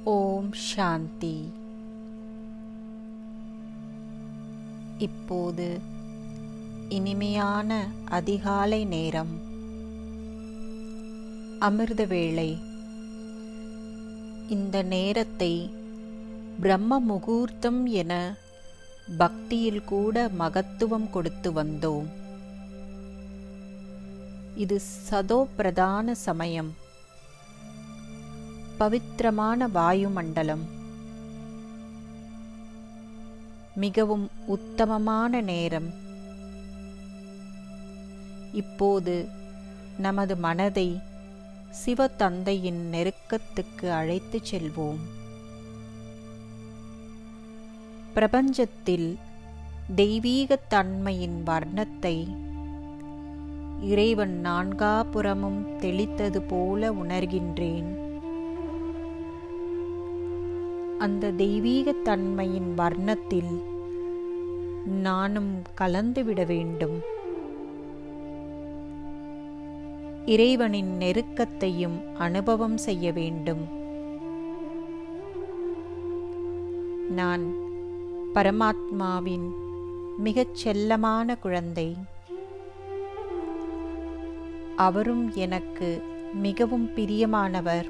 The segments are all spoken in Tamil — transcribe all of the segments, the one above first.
ஓம் சாந்தி இப்போது இனிமையான அதிகாலை நேரம் அமிர்த வேளை இந்த நேரத்தை பிரம்ம முகூர்த்தம் என பக்தியில் கூட மகத்துவம் கொடுத்து வந்தோம் இது சதோ பிரதான சமயம் பவித்திரமான வாயுமண்டலம் மிகவும் உத்தமமான நேரம் இப்போது நமது மனதை சிவதந்தையின் நெருக்கத்துக்கு அழைத்துச் செல்வோம் பிரபஞ்சத்தில் தெய்வீகத் தன்மையின் வர்ணத்தை இறைவன் நான்காபுறமும் தெளித்தது போல உணர்கின்றேன் அந்த தெய்வீகத் தன்மையின் வர்ணத்தில் நானும் கலந்துவிட வேண்டும் இறைவனின் நெருக்கத்தையும் அனுபவம் செய்ய வேண்டும் நான் பரமாத்மாவின் மிகச் செல்லமான குழந்தை அவரும் எனக்கு மிகவும் பிரியமானவர்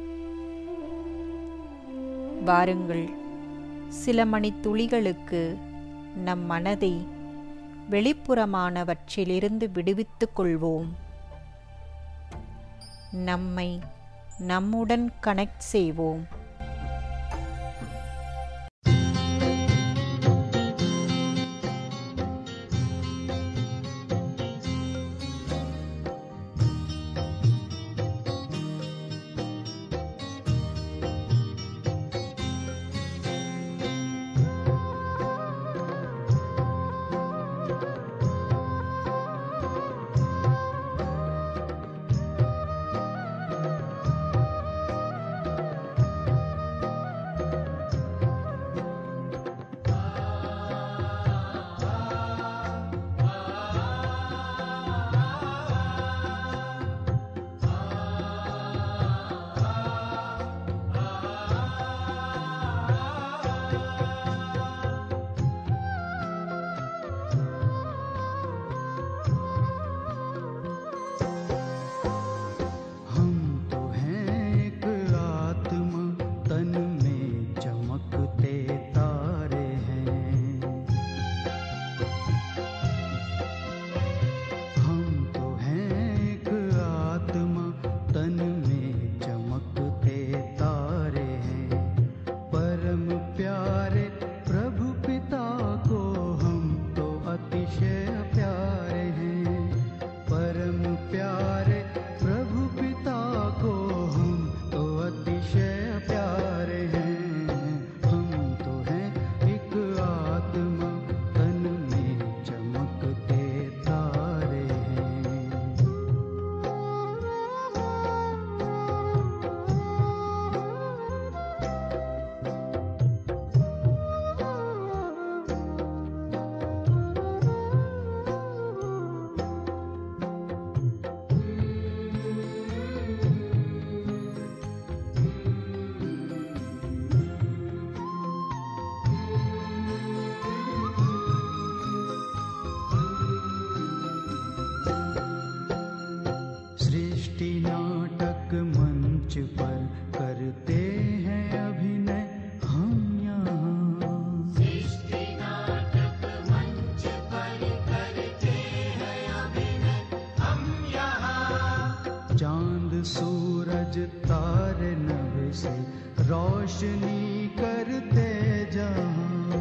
வாருங்கள் சில மணி துளிகளுக்கு நம் மனதை வெளிப்புறமானவற்றிலிருந்து விடுவித்துக் கொள்வோம் நம்மை நம்முடன் கனெக்ட் செய்வோம் हम तो हैं एक आत्मा तन में चमकते तारे हैं हम तो हैं एक आत्मा तन में चमकते तारे हैं परम प्यारे प्रभु पिता को हम तो अतिशय प्यारे हैं परम प्यारे प्रभु पिता को हम तो अतिशय प्यारे हैं हम तो हैं एक आत्मा तन में चमकते तारे हैं सृष्टि नाटक मंच पर करते हैं अभिनय हम यहाँ चांद सूरज तारे नभ से रोशनी करते जहाँ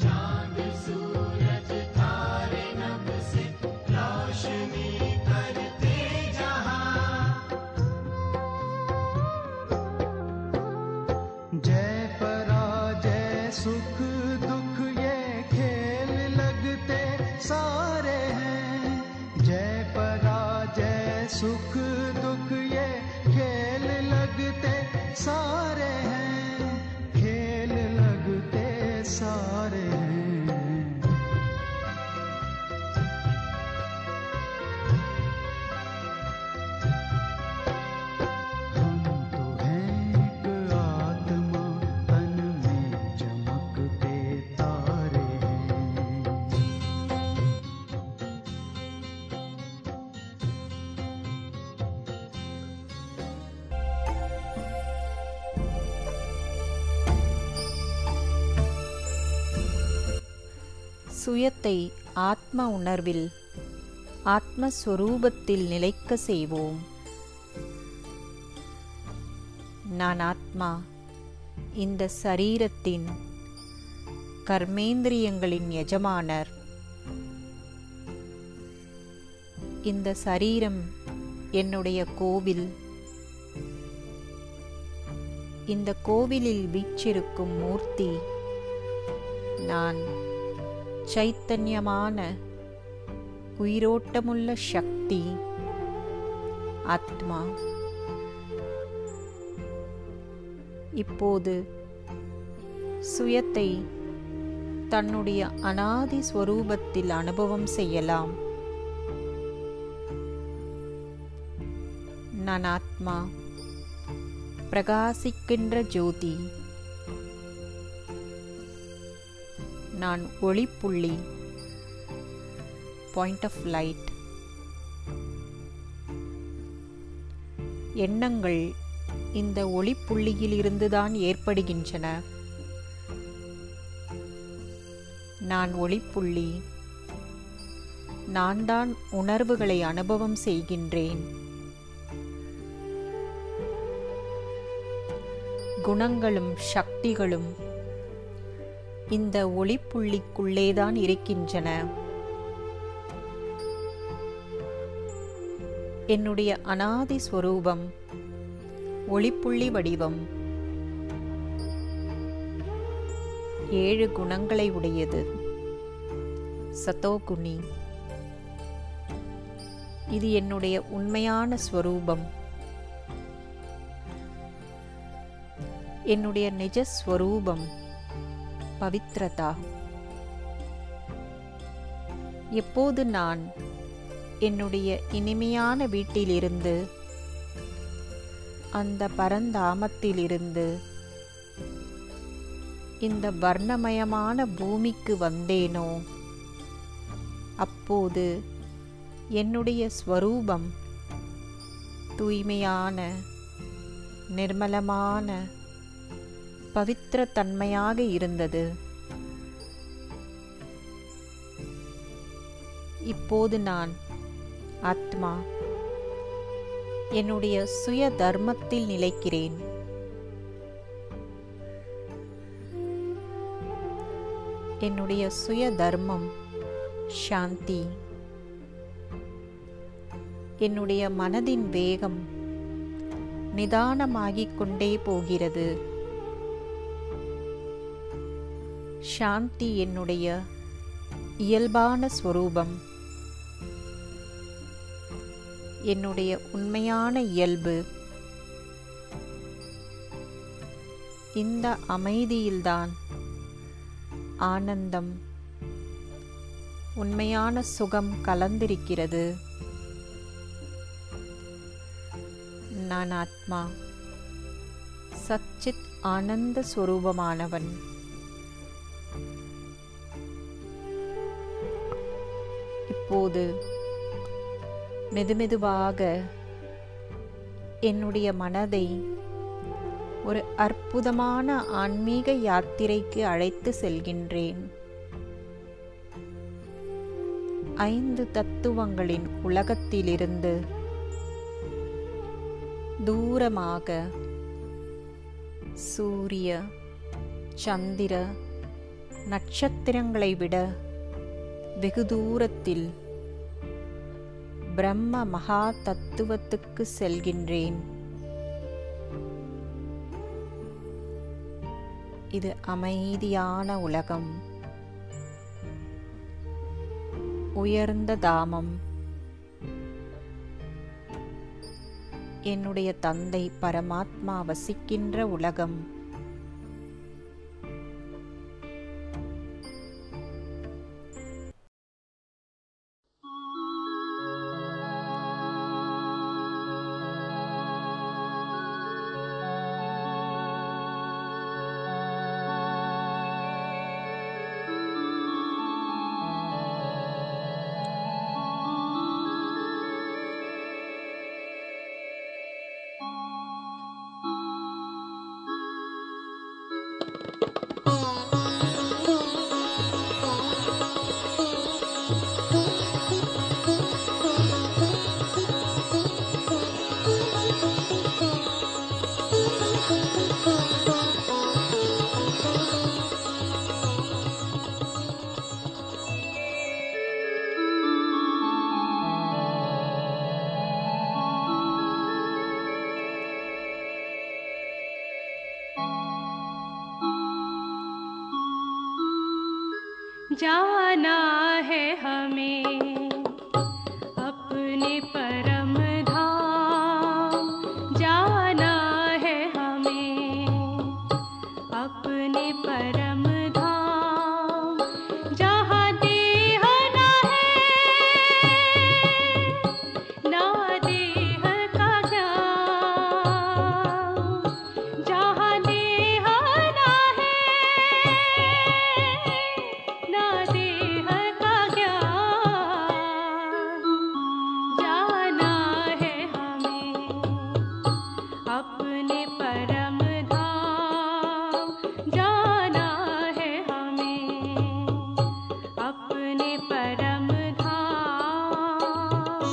जय पराजय सुख दुख ये खेल लगते सारे हैं जय पराजय सुख दुख ये खेल लगते सारे हैं खेल लगते सारे हैं हम तो हैं एक आत्मा சுயத்தை ஆத்ம உணர்வில் ஆத்மஸ்வரூபத்தில் நிலைக்க செய்வோம் நான் ஆத்மா இந்த சரீரத்தின் கர்மேந்திரியங்களின் எஜமானர் இந்த சரீரம் என்னுடைய கோவில் இந்த கோவிலில் வீற்றிருக்கும் மூர்த்தி நான் சைத்தன்யமான உயிரோட்டமுள்ள சக்தி ஆத்மா இப்போது சுயத்தை தன்னுடைய அனாதி ஸ்வரூபத்தில் அனுபவம் செய்யலாம் நான் ஆத்மா பிரகாசிக்கின்ற ஜோதி நான் ஒளிப்புள்ளி பாயிண்ட் ஆஃப் லைட் எண்ணங்கள் இந்த ஒளிப்புள்ளியிலிருந்துதான் ஏற்படுகின்றன நான் ஒளிப்புள்ளி நான் தான் உணர்வுகளை அனுபவம் செய்கின்றேன் குணங்களும் சக்திகளும் இந்த ஒளிப்புள்ளிக்குள்ளேதான் இருக்கின்றன என்னுடைய அனாதி ஸ்வரூபம் ஒளிப்புள்ளி வடிவம் ஏழு குணங்களை உடையது சதோகுணி இது என்னுடைய உண்மையான ஸ்வரூபம் என்னுடைய நிஜ ஸ்வரூபம் பவித்ரதா எப்போது நான் என்னுடைய இனிமையான வீட்டிலிருந்து அந்த பரந்தாமத்திலிருந்து இந்த வர்ணமயமான பூமிக்கு வந்தேனோ அப்போது என்னுடைய ஸ்வரூபம் தூய்மையான நிர்மலமான பவித்திர தன்மையாக இருந்தது இப்போது நான் ஆத்மா என்னுடைய சுய தர்மத்தில் நிலைக்கிறேன் என்னுடைய சுய தர்மம் சாந்தி என்னுடைய மனதின் வேகம் நிதானமாகிக் கொண்டே போகிறது சாந்தி என்னுடைய இயல்பான ஸ்வரூபம் என்னுடைய உண்மையான இயல்பு இந்த அமைதியில்தான் ஆனந்தம் உண்மையான சுகம் கலந்திருக்கிறது நான் ஆத்மா சச்சித் ஆனந்த ஸ்வரூபமானவன் இப்போது மெதுமெதுவாக என்னுடைய மனதை ஒரு அற்புதமான ஆன்மீக யாத்திரைக்கு அழைத்து செல்கின்றேன் ஐந்து தத்துவங்களின் உலகத்திலிருந்து தூரமாக சூரிய சந்திர நட்சத்திரங்களை விட வெகு தூரத்தில் பிரம்ம மகா தத்துவத்துக்கு செல்கின்றேன் இது அமைதியான உலகம் உயர்ந்த தாமம் என்னுடைய தந்தை பரமாத்மா வசிக்கின்ற உலகம் जाना है हमें अपने परम धाम जाना है हमें अपने परम धाम जहाँ देह ना है ना देह का ज्ञान जहाँ देह ना है ना देह का ज्ञान जाना है हमें अपने परम धाम जाना है हमें अपने परम धाम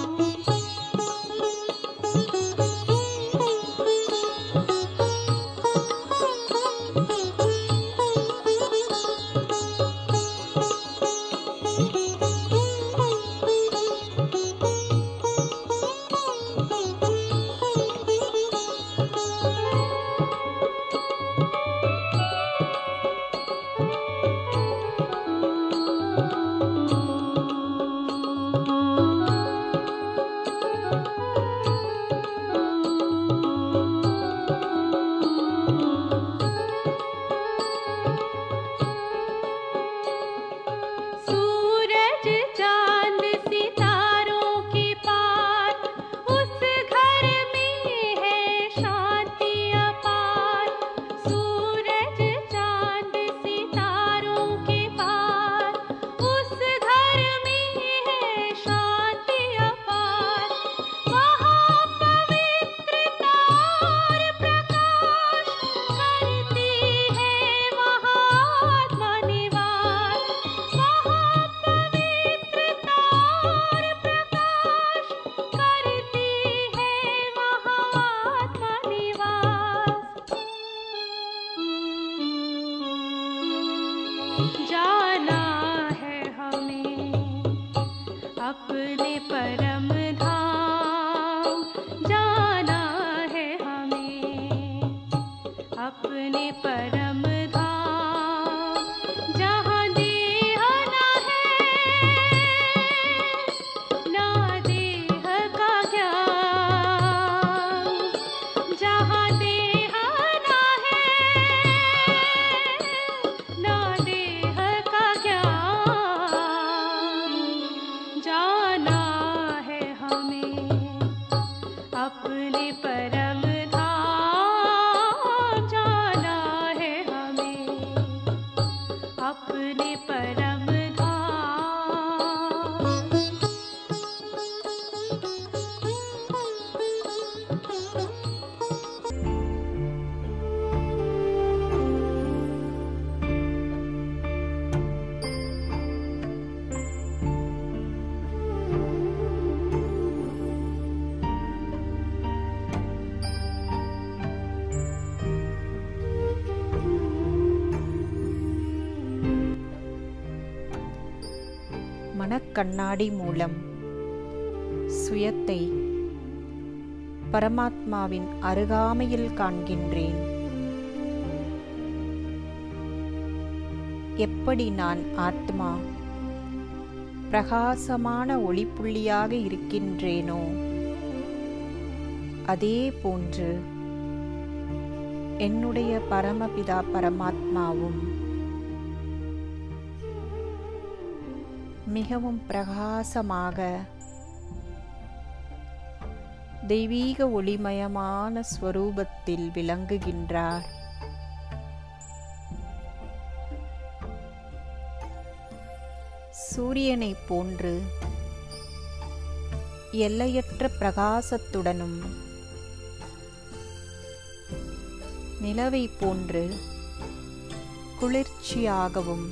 सूरज चांद सितारों के पार उस घर में है शांति अपार सूरज चांद सितारों के पार उस घर में है शांति अपार वहाँ पवित्रता और प्रकाश करती है महात्मा निवास वहाँ पवित्रता और प्रकाश करती है महात्मा निवास जाना है हमें अपने परम धाम जाना है हमें अपने परम धाम जहाँ देह ना है ना देह का ज्ञान जहाँ देह ना है ना देह का ज्ञान जाना है हमें अपने परम धाम जाना है हमें अपने परम धाम மனக்கண்ணாடி மூலம் சுயத்தை பரமாத்மாவின் அருகாமையில் காண்கின்றேன் எப்படி நான் ஆத்மா பிரகாசமான ஒளிப்புள்ளியாக இருக்கின்றேனோ அதே போன்று என்னுடைய பரமபிதா பரமாத்மாவும் மிகவும் பிரகாசமாக தெய்வீக ஒளிமயமான ஸ்வரூபத்தில் விளங்குகின்றார் சூரியனைப் போன்று எல்லையற்ற பிரகாசத்துடனும் நிலவைப் போன்று குளிர்ச்சியாகவும்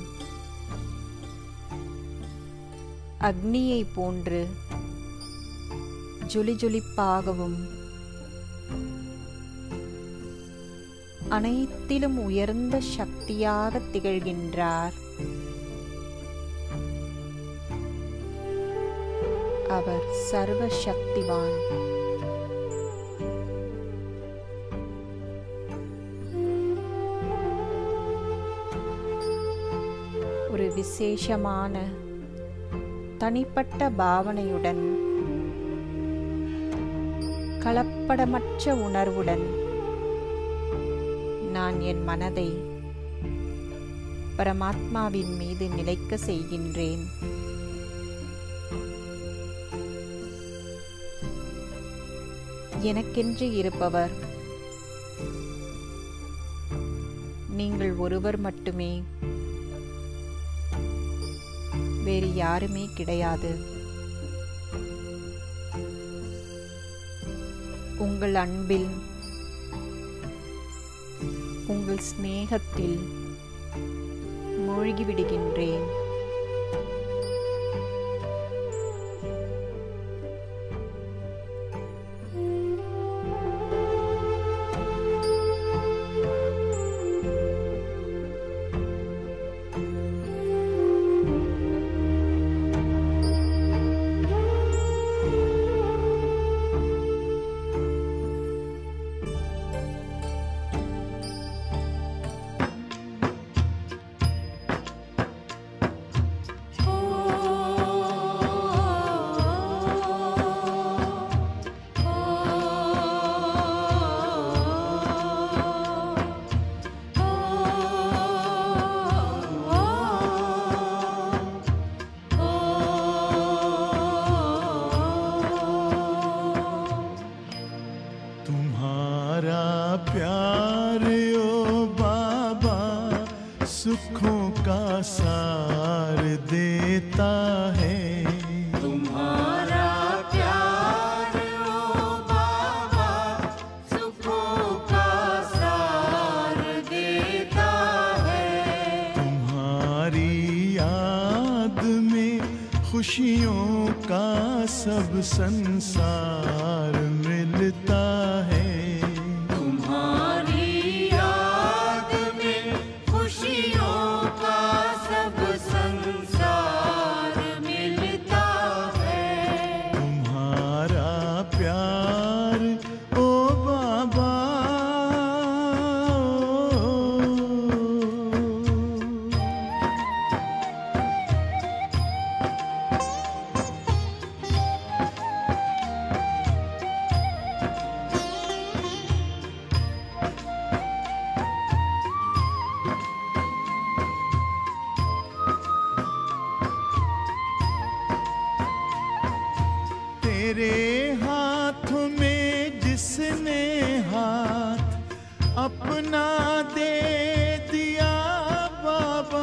அக்னியைப் போன்று ஜொலிஜொலிப்பாகவும் அனைத்திலும் உயர்ந்த சக்தியாக திகழ்கின்றார் அவர் சர்வ சக்திவான் ஒரு விசேஷமான தனிப்பட்ட பாவனையுடன் கலப்படமற்ற உணர்வுடன் நான் என் மனதை பரமாத்மாவின் மீது நிலைக்க செய்கின்றேன் எனக்கென்று இருப்பவர் நீங்கள் ஒருவர் மட்டுமே வேறு யாருமே கிடையாது உங்கள் அன்பில் உங்கள் சிநேகத்தில் மூழ்கிவிடுகின்றேன் तुम्हारा प्यार ओ बाबा सुखों का सार देता है तुम्हारा प्यार ओ बाबा सुखों का सार देता है तुम्हारी याद में खुशियों का सब संसार मिलता है तुम्हारी याद में खुशियों का सब संसार मिलता है तुम्हारा प्यार ओ बाबा तेरे हाथ में जिसने हाथ अपना दे दिया बाबा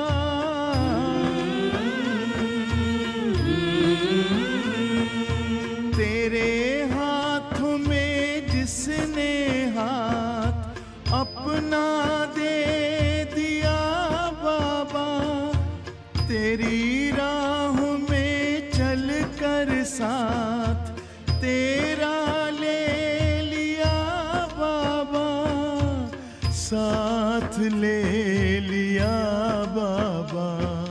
तेरे हाथ में जिसने हाथ अपना दे दिया बाबा तेरी राह में चल कर साथ तेरा ले लिया बाबा साथ ले लिया बाबा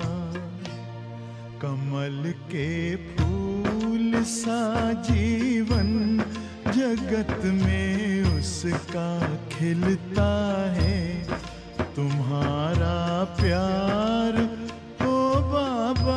कमल के फूल सा जीवन जगत में उसका खिलता है तुम्हारा प्यार ओ बाबा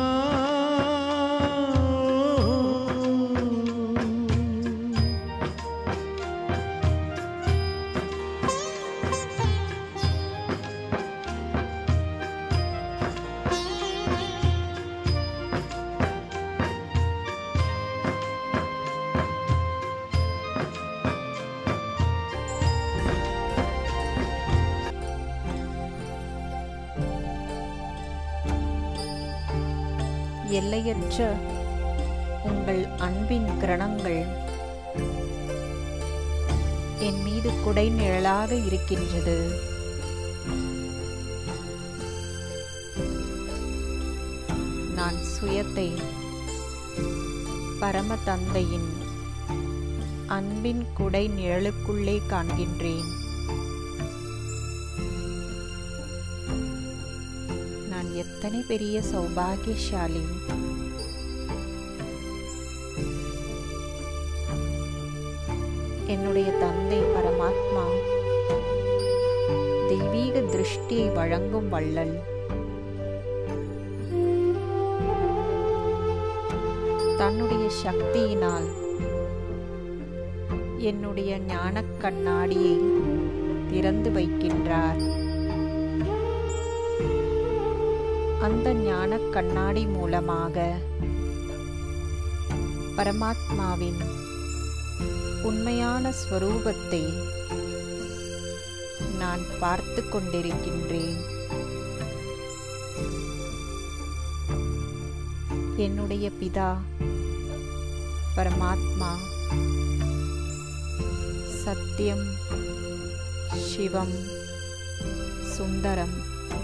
எல்லையற்ற உங்கள் அன்பின் கிரணங்கள் என் மீது குடை நிழலாக இருக்கின்றது நான் சுயத்தை பரம தந்தையின் அன்பின் குடை நிழலுக்குள்ளே காண்கின்றேன் நான் எத்தனை பெரிய சௌபாகியசாலி என்னுடைய தந்தை பரமாத்மா தெய்வீக திருஷ்டியை வழங்கும் வள்ளல் தன்னுடைய சக்தியினால் என்னுடைய ஞானக் கண்ணாடியை திறந்து வைக்கின்றார் அந்த ஞானக் கண்ணாடி மூலமாக பரமாத்மாவின் உண்மையான ஸ்வரூபத்தை நான் பார்த்து கொண்டிருக்கின்றேன் என்னுடைய பிதா பரமாத்மா சத்தியம் சிவம் சுந்தரம்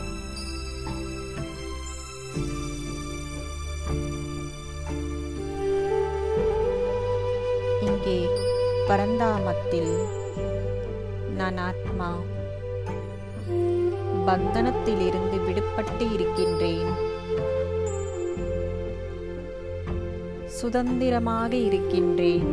இங்கே பரந்தாமத்தில் நான் ஆத்மா பந்தனத்திலிருந்து விடுபட்டு இருக்கின்றேன் சுதந்திரமாக இருக்கின்றேன்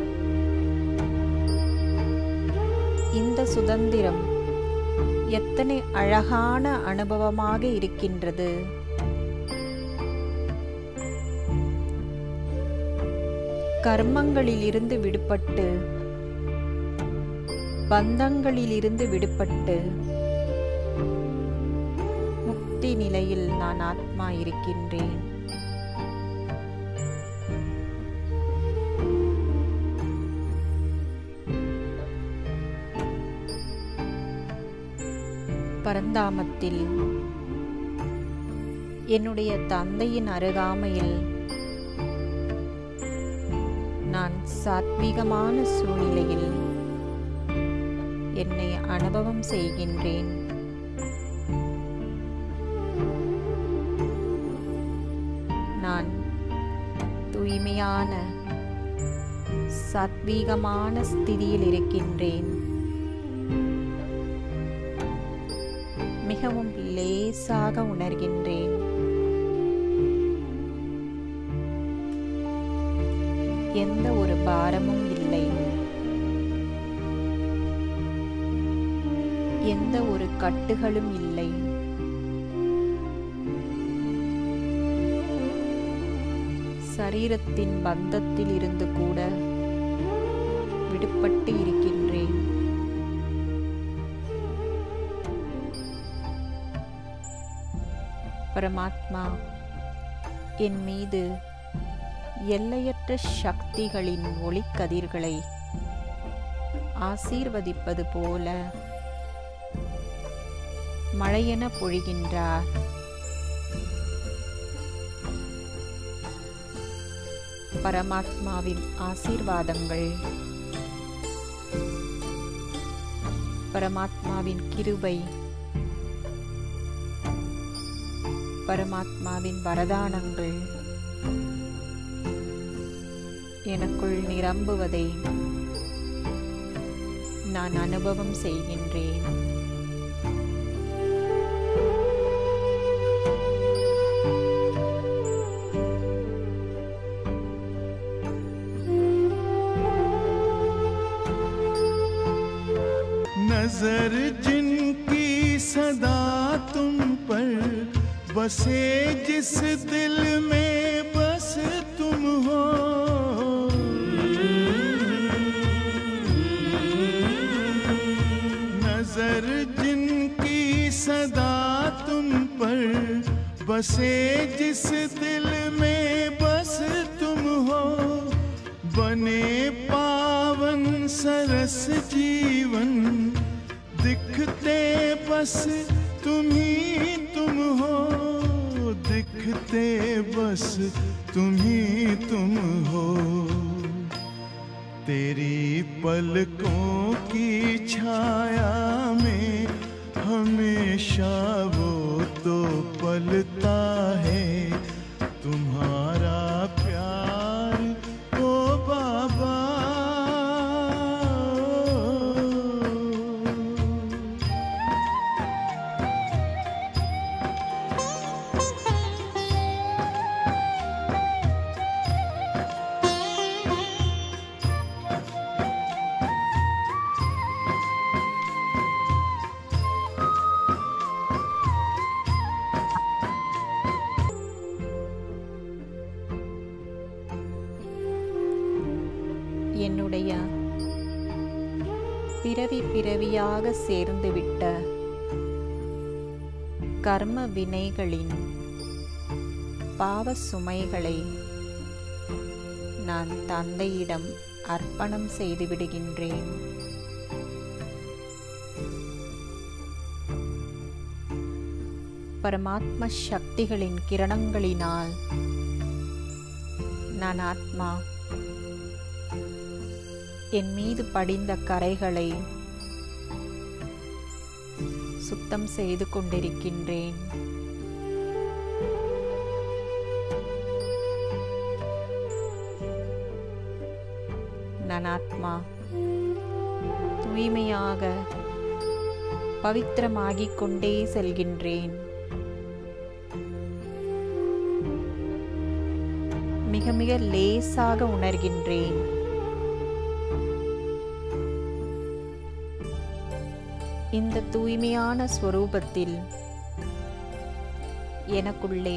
இந்த சுதந்திரம் எத்தனை அழகான அனுபவமாக இருக்கின்றது கர்மங்களிலிருந்து விடுபட்டு பந்தங்களிலிருந்து விடுபட்டு முக்தி நிலையில் நான் ஆத்மா இருக்கின்றேன் பரந்தாமத்தில் என்னுடைய தந்தையின் அருகாமையில் நான் சாத்வீகமான சூழ்நிலையில் என்னை அனுபவம் செய்கின்றேன் நான் தூய்மையான சாத்வீகமான ஸ்திதியில் இருக்கின்றேன் மிகவும் லேசாக உணர்கின்றேன் எந்த ஒரு பாரமும் இல்லை எந்த ஒரு கட்டுகளும் இல்லை சரீரத்தின் பந்தத்தில் இருந்து கூட விடுபட்டு இருக்கின்றேன் பரமாத்மா என் மீது எல்லையற்ற சக்திகளின் ஒளிக்கதிர்களை ஆசீர்வதிப்பது போல மழையென பொழிகின்றார் பரமாத்மாவின் ஆசீர்வாதங்கள் பரமாத்மாவின் கிருபை பரமாத்மாவின் வரதானங்கள் எனக்குள் நிரம்புவதை நான் அனுபவம் செய்கின்றேன் नजर जिनकी सदा तुम पर बसे जिस दिल में बस तुम हो नजर जिनकी सदा तुम पर बसे जिस दिल में बस तुम हो बने पावन सरस जीवन दिखते बस तुम ही तुम हो दिखते बस तुम ही तुम हो तेरी पलकों की छाया में हमेशा वो तो पलता है तुम्हारा प्यार ओ बाबा பிறவி பிறவியாக சேர்ந்துவிட்ட கர்ம வினைகளின் பாவ சுமைகளை நான் தந்தையிடம் அர்ப்பணம் செய்து விடுகின்றேன் பரமாத்ம சக்திகளின் கிரணங்களினால் நான் ஆத்மா என் மீது படிந்த கரைகளை சுத்தம் செய்து கொண்டிருக்கின்றேன் நான் ஆத்மா தூய்மையாக பவித்திரமாகிக் கொண்டே செல்கின்றேன் மிக மிக லேசாக உணர்கின்றேன் இந்த தூய்மையான ஸ்வரூபத்தில் எனக்குள்ளே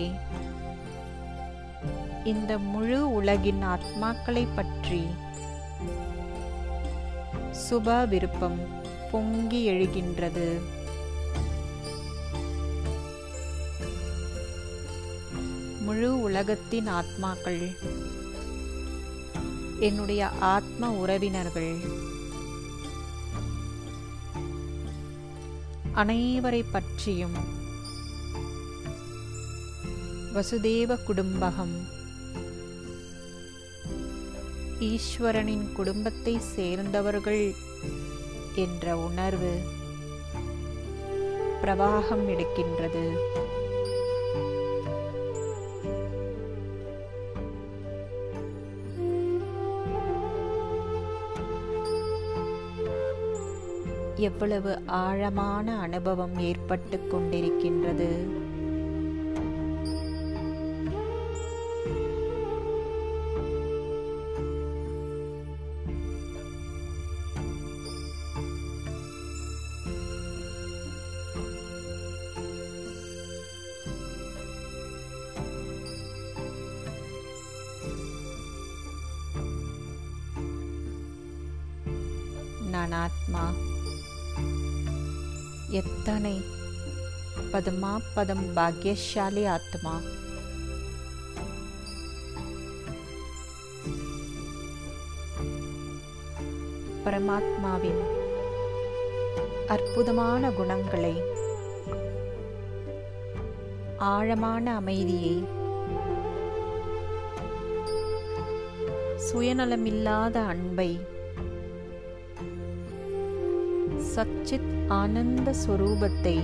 இந்த முழு உலகின் ஆத்மாக்களை பற்றி சுப விருப்பம் பொங்கி எழுகின்றது முழு உலகத்தின் ஆத்மாக்கள் என்னுடைய ஆத்ம உறவினர்கள் அனைவரை பற்றியும் வசுதேவ குடும்பகம் ஈஸ்வரனின் குடும்பத்தை சேர்ந்தவர்கள் என்ற உணர்வு பிரவாகம் எடுக்கின்றது எவ்வளவு ஆழமான அனுபவம் ஏற்பட்டு கொண்டிருக்கின்றது நான் ஆத்மா எத்தனை பதமா பதம் பாக்யசாலி ஆத்மா பரமாத்மாவின் அற்புதமான குணங்களை ஆழமான அமைதியை சுயநலமில்லாத அன்பை சச்சித் ஆனந்த ஸ்வரூபத்தை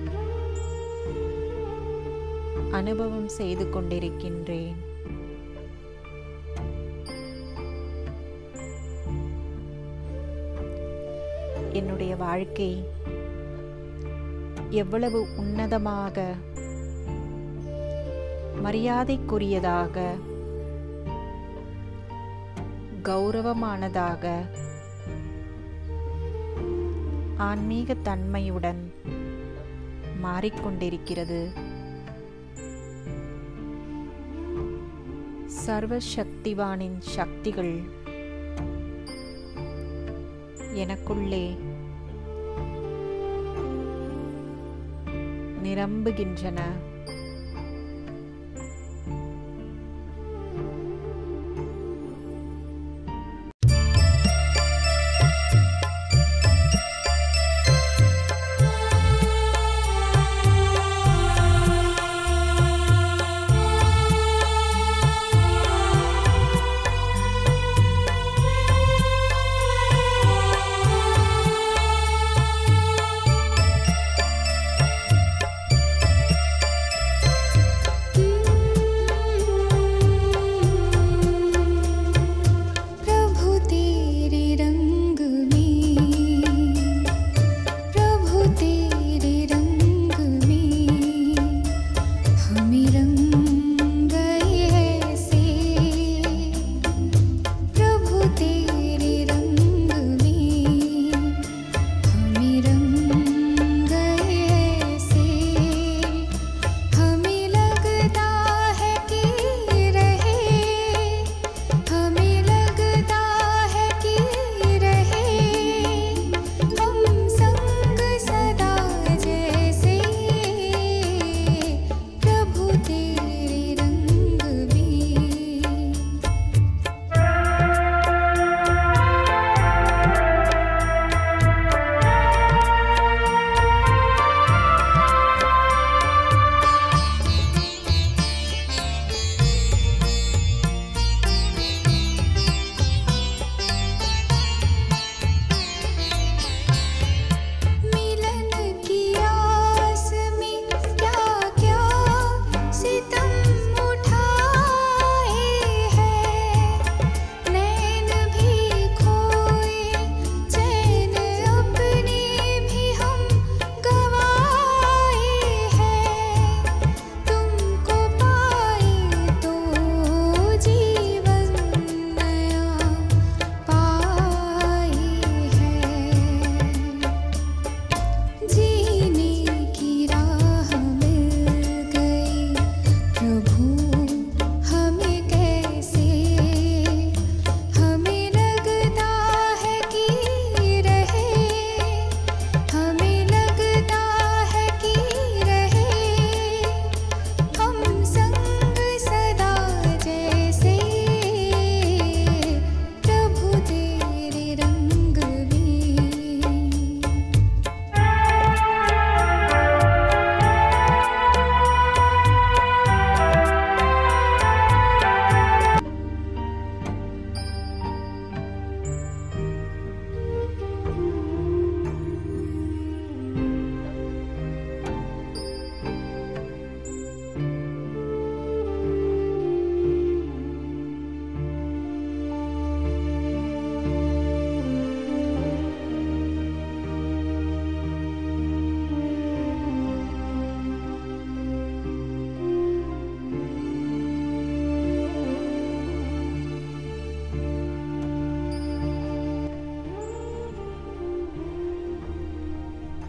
அனுபவம் செய்து கொண்டிருக்கின்றேன் என்னுடைய வாழ்க்கை எவ்வளவு உன்னதமாக மரியாதைக்குரியதாக கௌரவமானதாக ஆன்மீக தன்மையுடன் மாறிக்கொண்டிருக்கிறது சர்வசக்திவானின் சக்திகள் எனக்குள்ளே நிரம்புகின்றன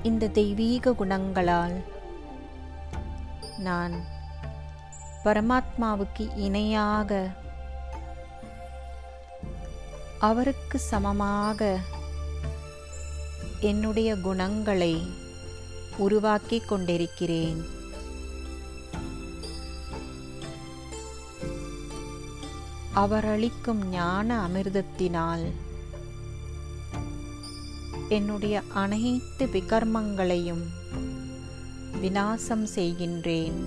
இந்த தெய்வீக குணங்களால் நான் பரமாத்மாவுக்கு இணையாக அவருக்கு சமமாக என்னுடைய குணங்களை உருவாக்கிக் கொண்டிருக்கிறேன் அவர் அளிக்கும் ஞான அமிர்தத்தினால் என்னுடைய அனைத்து விகர்மங்களையும் விநாசம் செய்கின்றேன்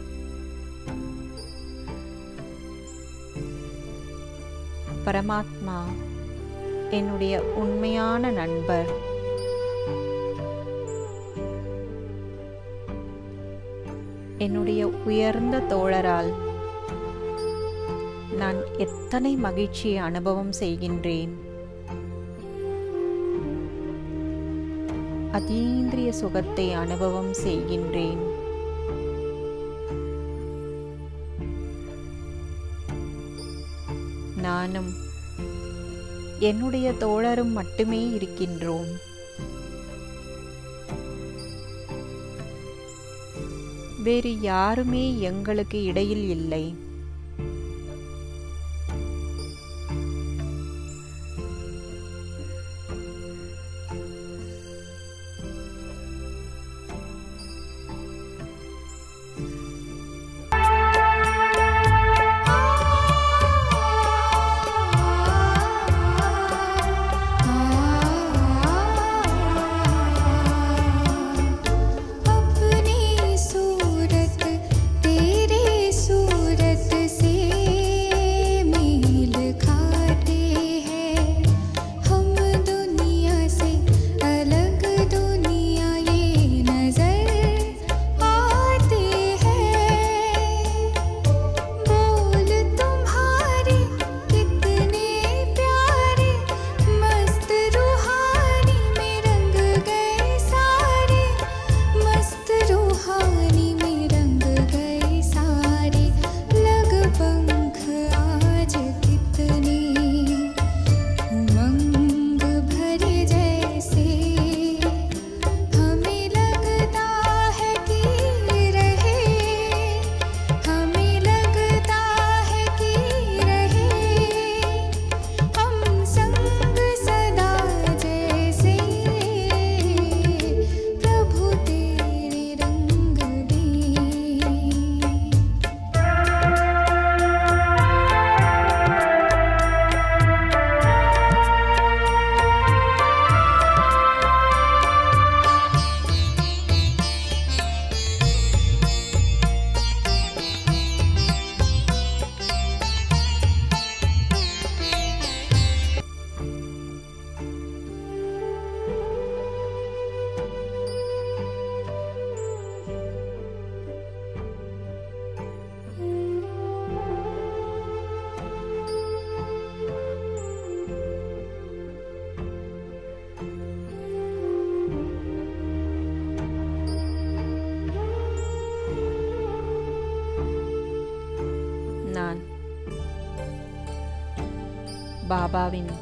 பரமாத்மா என்னுடைய உண்மையான நண்பர் என்னுடைய உயர்ந்த தோழரால் நான் எத்தனை மகிழ்ச்சியை அனுபவம் செய்கின்றேன் அதீந்திரிய சுகத்தை அனுபவம் செய்கின்றேன் நானும் என்னுடைய தோழரும் மட்டுமே இருக்கின்றோம் வேறு யாருமே எங்களுக்கு இடையில் இல்லை अपनी सूरत तेरे सूरत से मेल खाते हैं हम दुनिया से अलग दुनिया ये नजर आते हैं बोल तुम्हारे कितने प्यारे मस्त रूहानी में रंग गए सारे मस्त रूहानी में रंग गए सारे लग पंख आज कितने उमंग भरे जैसे हमें लगता है कि रहे हमें लगता है कि रहे हम संग सदा जैसे प्रभु तेरे रंग में நான் பாபாவின்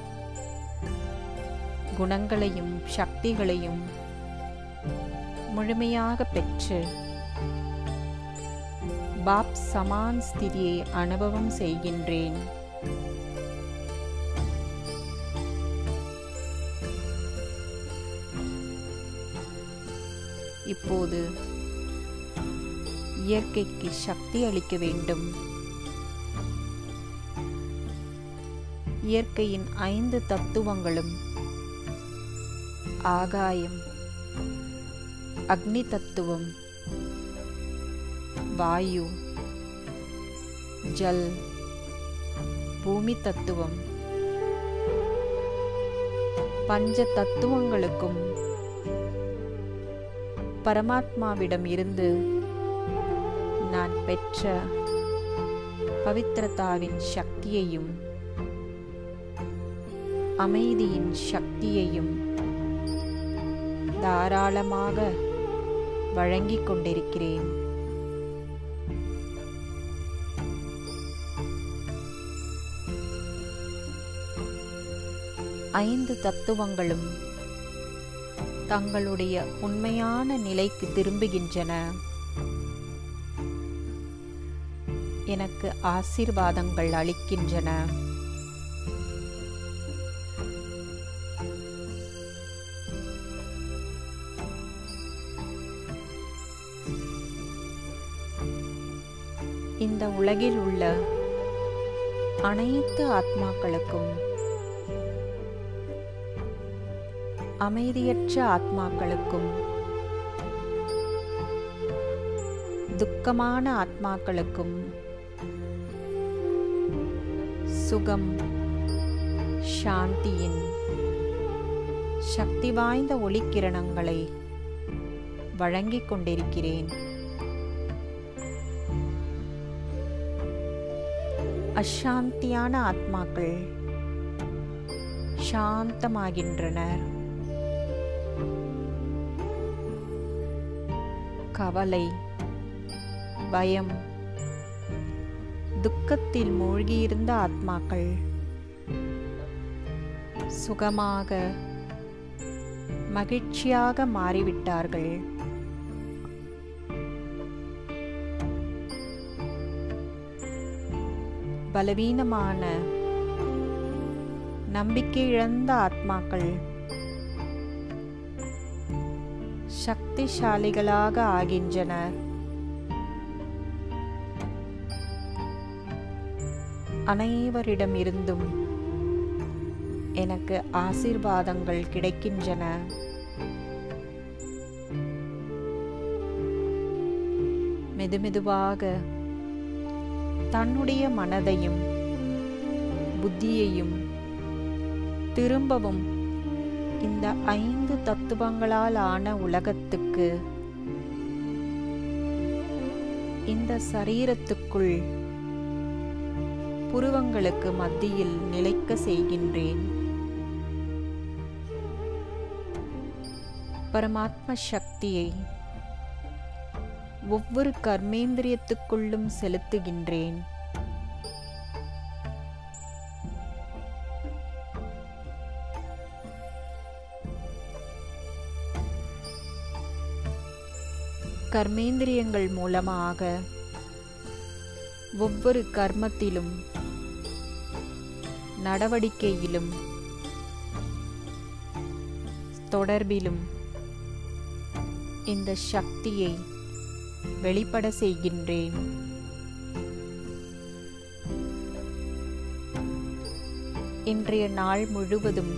குணங்களையும் சக்திகளையும் முழுமையாக பெற்று பாப் சமான் ஸ்திதியை அனுபவம் செய்கின்றேன் இப்போது இயற்கைக்கு சக்தி அளிக்க வேண்டும் இயற்கையின் ஐந்து தத்துவங்களும் ஆகாயம் அக்னி தத்துவம் வாயு ஜல் பூமி தத்துவம் பஞ்ச தத்துவங்களுக்கும் பரமாத்மாவிடம் இருந்து நான் பெற்ற பவித்ரதாவின் சக்தியையும் அமைதியின் சக்தியையும் தாராளமாக வழங்கிக் கொண்டிருக்கிறேன் ஐந்து தத்துவங்களும் தங்களுடைய உண்மையான நிலைக்கு திரும்புகின்றன எனக்கு ஆசீர்வாதங்கள் அளிக்கின்றன இந்த உலகில் உள்ள அனைத்து ஆத்மாக்களுக்கும் அமைதியற்ற ஆத்மாக்களுக்கும் துக்கமான ஆத்மாக்களுக்கும் சுகம் சாந்தியின் சக்தி வாய்ந்த ஒளிக்கிரணங்களை வழங்கிக் கொண்டிருக்கிறேன் அசாந்தியான ஆத்மாக்கள் சாந்தமாகின்றனர் கவலை பயம் துக்கத்தில் மூழ்கியிருந்த ஆத்மாக்கள் சுகமாக மகிழ்ச்சியாக மாறிவிட்டார்கள் பலவீனமான நம்பிக்கை இழந்த ஆத்மாக்கள் சக்திசாலிகளாக ஆகின்றனர் அனைவரிடமிருந்தும் எனக்கு ஆசீர்வாதங்கள் கிடைக்கின்றன மெதுமெதுவாக தன்னுடைய மனதையும் புத்தியையும் திரும்பவும் இந்த ஐந்து தத்துவங்களால் ஆன உலகத்துக்கு இந்த சரீரத்துக்குள் புருவங்களுக்கு மத்தியில் நிலைக்க செய்கின்றேன் பரமாத்ம சக்தியை ஒவ்வொரு கர்மேந்திரியத்துக்குள்ளும் செலுத்துகின்றேன் கர்மேந்திரியங்கள் மூலமாக ஒவ்வொரு கர்மத்திலும் நடவடிக்கையிலும் தொடர்பிலும் இந்த சக்தியை வெளிப்பட செய்கின்றேன் இன்றைய நாள் முழுவதும்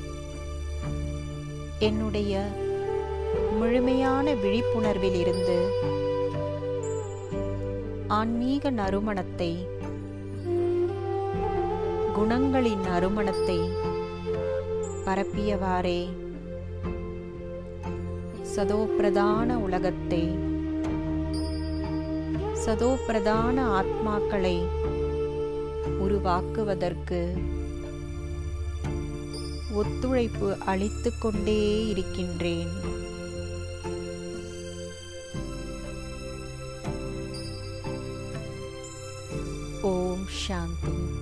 என்னுடைய முழுமையான விழிப்புணர்வில் இருந்து ஆன்மீக நறுமணத்தை குணங்களின் நறுமணத்தை பரப்பியவாறே சதோப்பிரதான உலகத்தை சதோப்பிரதான ஆத்மாக்களை உருவாக்குவதற்கு ஒத்துழைப்பு அளித்துக் கொண்டே இருக்கின்றேன் ஓம் சாந்தி